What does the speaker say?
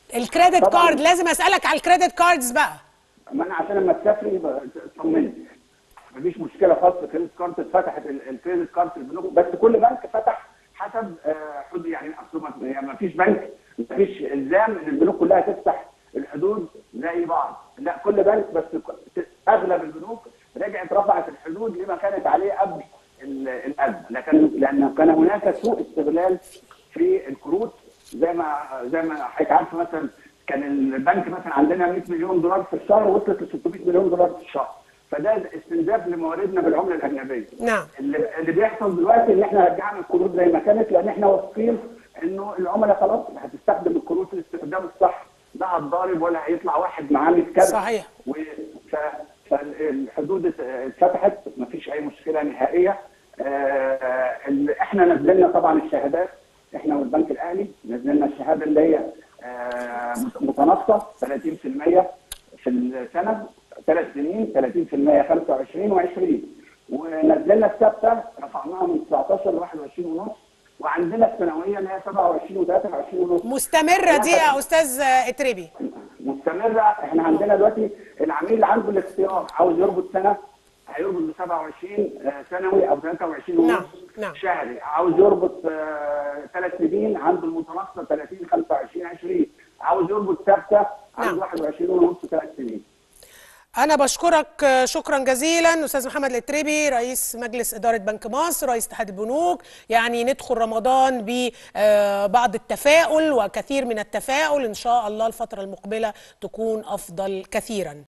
الكريدت طبعاً. كارد لازم اسالك على الكريدت كاردز بقى ما انا عشان لما تسافري يبقى تطمني مفيش مشكله خالص الكريدت كارد اتفتحت ال- الكريدت كارد في البنوك بس كل بنك فتح حسب آه، حدود يعني اصل ما- يعني ما فيش بنك ما فيش الزام ان البنوك كلها تفتح الحدود زي بعض لا كل بنك بس ك- اغلب البنوك رجعت رفعت الحدود لما كانت عليه قبل ال- الازمه لكن لان كان هناك سوء استغلال في الكروت زي ما زي ما حضرتك عارف مثلا كان البنك مثلا عندنا 100 مليون دولار في الشهر وصلت ل 600 مليون دولار في الشهر فده استنزاف لمواردنا بالعمله الاجنبيه نعم. اللي, اللي بيحصل دلوقتي ان احنا رجعنا الكروت زي ما كانت لان احنا واثقين انه العملاء خلاص هتستخدم الكروت الاستخدام الصح لا هتضارب ولا هيطلع واحد معاه 100 كارت صحيح. و... ف... فالحدود ات- اتفتحت مفيش اي مشكله نهائيه آه... ال- احنا نزلنا طبعا الشهادات احنا والبنك الاهلي نزلنا الشهاده اللي هي آه... متناقصه 30% في السنه ثلاث سنين 30% 25 و20 ونزلنا الثابته رفعناها من 19 ل 21 ونص وعندنا السنويه اللي هي 27 و23 ونص مستمره دي يا استاذ اتربي مستمره احنا عندنا دلوقتي العميل اللي عنده الاختيار عاوز يربط سنه هيربط ب 27 آه، سنوي او 23 ونص نعم، نعم. شهري عاوز يربط ثلاث سنين عنده المتناقصه 30 25 20 عاوز يربط ثابته عنده نعم. 21 ونص ثلاث سنين انا بشكرك شكرا جزيلا استاذ محمد الاتربي رئيس مجلس اداره بنك مصر رئيس اتحاد البنوك يعني ندخل رمضان ببعض التفاؤل وكثير من التفاؤل ان شاء الله الفتره المقبله تكون افضل كثيرا